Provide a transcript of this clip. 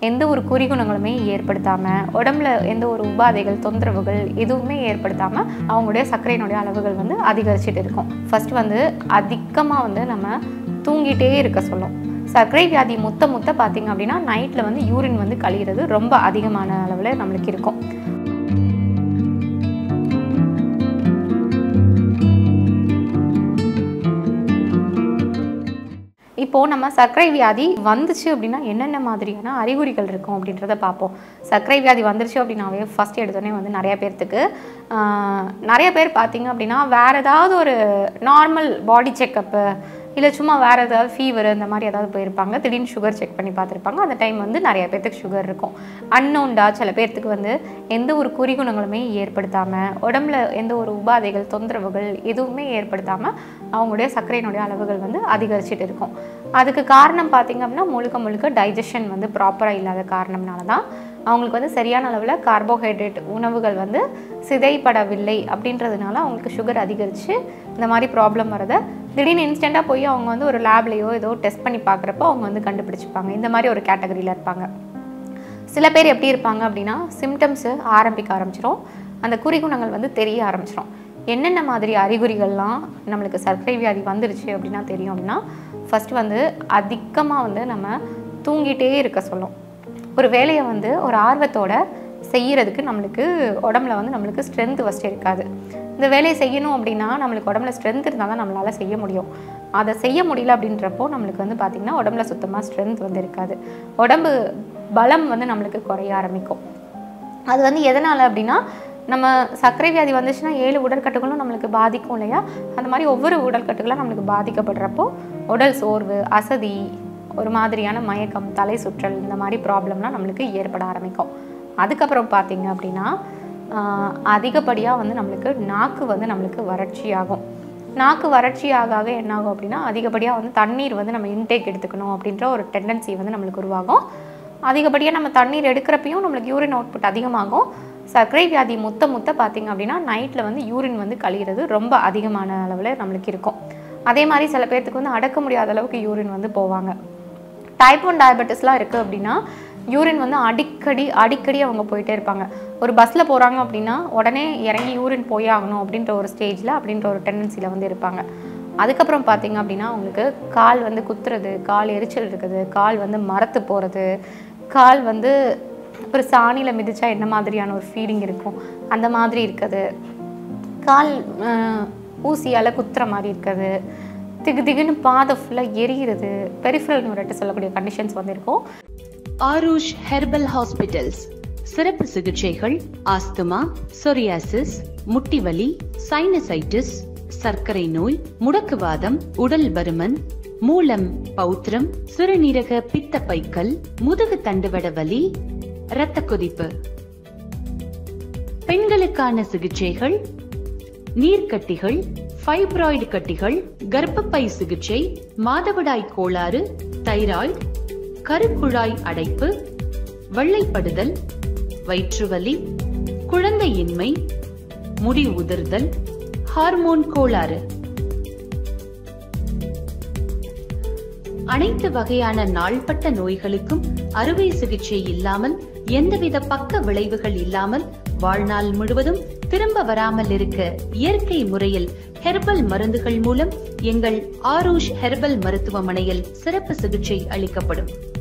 எந்த ஒரு குறிகுணங்களுமே ஏற்படுத்தாமல் உடம்புல எந்த ஒரு உபாதைகள் தொந்தரவுகள் எதுவுமே ஏற்படுத்தாமல் அவங்களுடைய சர்க்கரையினுடைய அளவுகள் வந்து அதிகரிச்சுட்டு இருக்கும் ஃபர்ஸ்ட் வந்து அதிகமாக வந்து நம்ம தூங்கிட்டே இருக்க சொல்லும் சர்க்கரை வியாதி முத்த முத்த பார்த்தீங்க அப்படின்னா நைட்டில் வந்து யூரின் வந்து கழிகிறது ரொம்ப அதிகமான அளவில் நம்மளுக்கு இருக்கும் இப்போது நம்ம சர்க்கரை வியாதி வந்துச்சு அப்படின்னா என்னென்ன மாதிரியான அறிகுறிகள் இருக்கும் அப்படின்றத பார்ப்போம் சர்க்கரை வியாதி வந்துருச்சு அப்படின்னாவே ஃபஸ்ட் எடுத்தோடனே வந்து நிறைய பேர்த்துக்கு ஆஹ், நிறைய பேர் பார்த்தீங்க அப்படின்னா வேறு ஏதாவது ஒரு நார்மல் பாடி செக்கப்பு இல்லை சும்மா வேறு ஏதாவது ஃபீவர் இந்த மாதிரி ஏதாவது போயிருப்பாங்க திடீர்னு சுகர் செக் பண்ணி பார்த்துருப்பாங்க அந்த டைம் வந்து நிறைய பேர்த்துக்கு சுகர் இருக்கும் அன்னோண்டா சில பேர்த்துக்கு வந்து எந்த ஒரு குறிகுணங்களுமே ஏற்படுத்தாமல் உடம்புல எந்த ஒரு உபாதைகள் தொந்தரவுகள் எதுவுமே ஏற்படுத்தாமல் அவங்களுடைய சர்க்கரையினுடைய அளவுகள் வந்து அதிகரிச்சுட்டு இருக்கும் அதுக்கு காரணம் பார்த்தீங்க அப்படின்னா முழுக்க முழுக்க டைஜஷன் வந்து ப்ராப்பராக இல்லாத காரணம்னால தான் அவங்களுக்கு வந்து சரியான அளவில் கார்போஹைட்ரேட் உணவுகள் வந்து சிதைப்படவில்லை அப்படின்றதுனால அவங்களுக்கு சுகர் அதிகரித்து இந்த மாதிரி ப்ராப்ளம் வரதை திடீர்னு இன்ஸ்டண்ட்டாக போய் அவங்க வந்து ஒரு லேப்லேயோ ஏதோ டெஸ்ட் பண்ணி பார்க்குறப்போ அவங்க வந்து கண்டுபிடிச்சிப்பாங்க இந்த மாதிரி ஒரு கேட்டகரியில் இருப்பாங்க சில பேர் எப்படி இருப்பாங்க அப்படின்னா சிம்டம்ஸு ஆரம்பிக்க ஆரம்பிச்சிரும் அந்த குறிகுணங்கள் வந்து தெரிய ஆரம்பிச்சிரும் என்னென்ன மாதிரி அறிகுறிகள்லாம் நம்மளுக்கு சர்க்கரை வியாதி வந்துருச்சு அப்படின்னா தெரியும் அப்படின்னா ஃபர்ஸ்ட் வந்து அதிகமாக வந்து நம்ம தூங்கிட்டே இருக்க சொல்லும் ஒரு வேலையை வந்து ஒரு ஆர்வத்தோட செய்யறதுக்கு நம்மளுக்கு உடம்புல வந்து நம்மளுக்கு ஸ்ட்ரென்த் ஃபஸ்ட்டு இருக்காது இந்த வேலையை செய்யணும் அப்படின்னா நம்மளுக்கு உடம்புல ஸ்ட்ரென்த் இருந்தால் தான் நம்மளால் செய்ய முடியும் அதை செய்ய முடியல அப்படின்றப்போ நம்மளுக்கு வந்து பார்த்திங்கன்னா உடம்புல சுத்தமாக ஸ்ட்ரென்த் வந்து இருக்காது உடம்பு பலம் வந்து நம்மளுக்கு குறைய ஆரம்பிக்கும் அது வந்து எதனால் அப்படின்னா நம்ம சர்க்கரை வியாதி வந்துச்சுன்னா ஏழு உடற்கட்டுகளும் நம்மளுக்கு பாதிக்கும் இல்லையா அந்த மாதிரி ஒவ்வொரு உடற்கட்டுகளும் நம்மளுக்கு பாதிக்கப்படுறப்போ உடல் சோர்வு அசதி ஒரு மாதிரியான மயக்கம் தலை சுற்றல் இந்த மாதிரி ப்ராப்ளம்லாம் நம்மளுக்கு ஏற்பட ஆரம்பிக்கும் அதுக்கப்புறம் பார்த்தீங்க அப்படின்னா அதிகப்படியாக வந்து நம்மளுக்கு நாக்கு வந்து நம்மளுக்கு வறட்சியாகும் நாக்கு வறட்சி ஆக ஆக என்ன ஆகும் அப்படின்னா அதிகப்படியாக வந்து தண்ணீர் வந்து நம்ம இன்டேக் எடுத்துக்கணும் அப்படின்ற ஒரு டெண்டன்சி வந்து நம்மளுக்கு உருவாகும் அதிகப்படியாக நம்ம தண்ணீர் எடுக்கிறப்பையும் நம்மளுக்கு யூரின் அவுட்புட் அதிகமாகும் சர்க்கரை வியாதி முத்த முத்த பார்த்தீங்க அப்படின்னா நைட்டில் வந்து யூரின் வந்து கழிகிறது ரொம்ப அதிகமான அளவில் நம்மளுக்கு இருக்கும் அதே மாதிரி சில பேர்த்துக்கு வந்து அடக்க முடியாத அளவுக்கு யூரின் வந்து போவாங்க டைப் ஒன் டயபெட்டிஸ்லாம் இருக்குது அப்படின்னா யூரின் வந்து அடிக்கடி அடிக்கடி அவங்க போயிட்டே இருப்பாங்க ஒரு பஸ்ஸில் போகிறாங்க அப்படின்னா உடனே இறங்கி யூரின் போய் ஆகணும் அப்படின்ற ஒரு ஸ்டேஜில் அப்படின்ற ஒரு டெண்டன்சியில் வந்து இருப்பாங்க அதுக்கப்புறம் பார்த்தீங்க அப்படின்னா அவங்களுக்கு கால் வந்து குத்துறது கால் எரிச்சல் இருக்குது கால் வந்து மரத்து போகிறது கால் வந்து ஒரு சாணியில் மிதிச்சா என்ன மாதிரியான ஒரு ஃபீலிங் இருக்கும் அந்த மாதிரி இருக்குது கால் அஹ், ஊசியால் குத்துற மாதிரி இருக்குது திகு திகுன்னு பாதை ஃபுல்லாக எரிகிறது பெரிஃபரல் நியூரட்டு சொல்லக்கூடிய கண்டிஷன்ஸ் வந்து இருக்கும் ஆரூஷ் ஹெர்பல் ஹாஸ்பிட்டல்ஸ் சிறப்பு சிகிச்சைகள் ஆஸ்துமா சொரியாசிஸ் முட்டிவலி சைனசைட்டிஸ் சர்க்கரை நோய் முடக்குவாதம் உடல் பருமன் மூலம் பௌத்திரம் சிறுநீரக பித்தப்பைக்கல் முதுகு தண்டுவட வலி இரத்த கொதிப்பு பெண்களுக்கான சிகிச்சைகள் நீர்க்கட்டிகள் ஃபைப்ராய்டு கட்டிகள் கர்ப்பப்பை சிகிச்சை மாதவிடாய் கோளாறு தைராய்டு கருக்குழாய் அடைப்பு வெள்ளைப்படுதல் வயிற்றுவலி குழந்தையின்மை முடி உதிர்தல் ஹார்மோன் கோளாறு அனைத்து வகையான நாள்பட்ட நோய்களுக்கும் அறுவை சிகிச்சை இல்லாமல் எந்தவித பக்க விளைவுகள் இல்லாமல் வாழ்நாள் முழுவதும் திரும்ப வராமல் இருக்க இயற்கை முறையில் ஹெர்பல் மருந்துகள் மூலம் எங்கள் ஆரூஷ் ஹெர்பல் மருத்துவமனையில் சிறப்பு சிகிச்சை அளிக்கப்படும்